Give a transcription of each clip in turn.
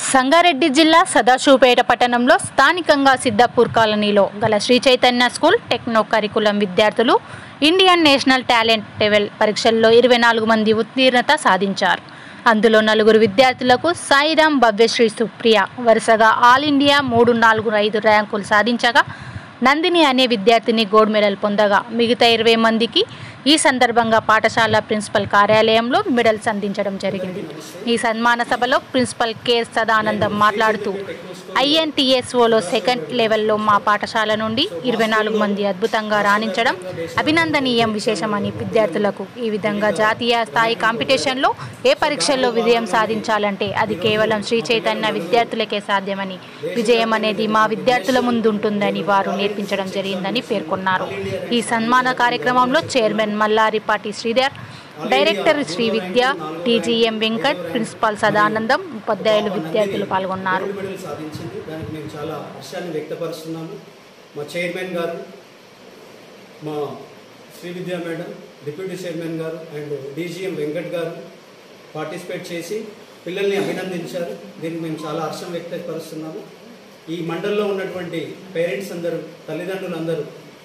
సంగారెడ్డి జిల్లా సదాశివపేట పట్టణంలో స్థానికంగా సిద్దాపూర్ కాలనీలో గల Sri Chaitanya school techno curriculum విద్యార్థులు ఇండియన్ నేషనల్ టాలెంట్ లెవెల్ పరీక్షల్లో ఇరవై నాలుగు మంది ఉత్తీర్ణత సాధించారు అందులో నలుగురు విద్యార్థులకు సాయిరాం భవ్యశ్రీ సుప్రియ వరుసగా ఆల్ ఇండియా మూడు నాలుగు ఐదు ర్యాంకులు సాధించగా నందిని అనే విద్యార్థిని గోల్డ్ మెడల్ పొందగా మిగతా ఇరవై మందికి ఈ సందర్భంగా పాఠశాల ప్రిన్సిపల్ కార్యాలయంలో మెడల్స్ అందించడం జరిగింది ఈ సన్మాన సభలో ప్రిన్సిపల్ కె సదానందం మాట్లాడుతూ ఐఎన్టీఎస్ఓలో సెకండ్ లెవెల్లో మా పాఠశాల నుండి ఇరవై నాలుగు మంది అద్భుతంగా రాణించడం అభినందనీయం విశేషమని విద్యార్థులకు ఈ విధంగా జాతీయ స్థాయి కాంపిటీషన్లో ఏ పరీక్షల్లో విజయం సాధించాలంటే అది కేవలం శ్రీ చైతన్య విద్యార్థులకే సాధ్యమని విజయం అనేది మా విద్యార్థుల ముందుంటుందని వారు నేర్పించడం జరిగిందని పేర్కొన్నారు ఈ సన్మాన కార్యక్రమంలో chairman Mallaripati Sridhar director Sri Vidya TGM Venkat principal Sadanandam ఉపాధ్యాయులు విద్యార్థులు పాల్గొన్నారు గోల్డ్ మెడల్ సాధించింది దానికి మేము చాలా హర్షాన్ని వ్యక్తపరుస్తున్నాము మా చైర్మన్ గారు మా Sri Vidya madam deputy chairman గారు అండ్ డీజీఎం వెంకట్ గారు పార్టిసిపేట్ చేసి పిల్లల్ని అభినందించారు దీనికి మేము చాలా హర్షం వ్యక్తపరుస్తున్నాము ఈ మండలంలో ఉన్నటువంటి పేరెంట్స్ అందరూ తల్లిదండ్రులు అందరూ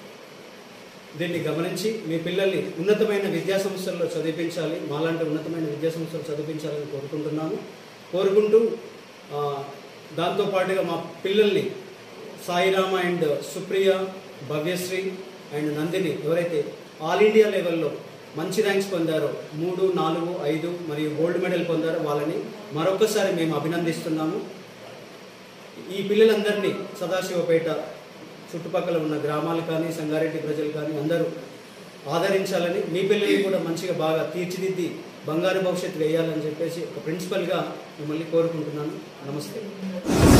దీన్ని గమనించి మీ పిల్లల్ని ఉన్నతమైన విద్యా సంస్థల్లో చదివించాలి మాలాంటి ఉన్నతమైన విద్యా సంస్థలు చదివించాలని కోరుకుంటున్నాము కోరుకుంటూ ఆ, దాంతోపాటుగా మా పిల్లల్ని సాయిరామ అండ్ సుప్రియ భవ్యశ్రీ అండ్ నందిని ఎవరైతే ఆల్ ఇండియా లెవెల్లో మంచి ర్యాంక్స్ పొందారో మూడు నాలుగు ఐదు మరియు గోల్డ్ మెడల్ పొందారో వాళ్ళని మరొకసారి మేము అభినందిస్తున్నాము ఈ పిల్లలందరినీ సదాశివపేట చుట్టుపక్కల ఉన్న గ్రామాలు కానీ సంగారెడ్డి ప్రజలు కానీ అందరూ ఆదరించాలని మీ పిల్లల్ని కూడా మంచిగా బాగా తీర్చిదిద్ది బంగారు భవిష్యత్తు వేయాలని చెప్పేసి ఒక ప్రిన్సిపల్గా మిమ్మల్ని కోరుకుంటున్నాను నమస్తే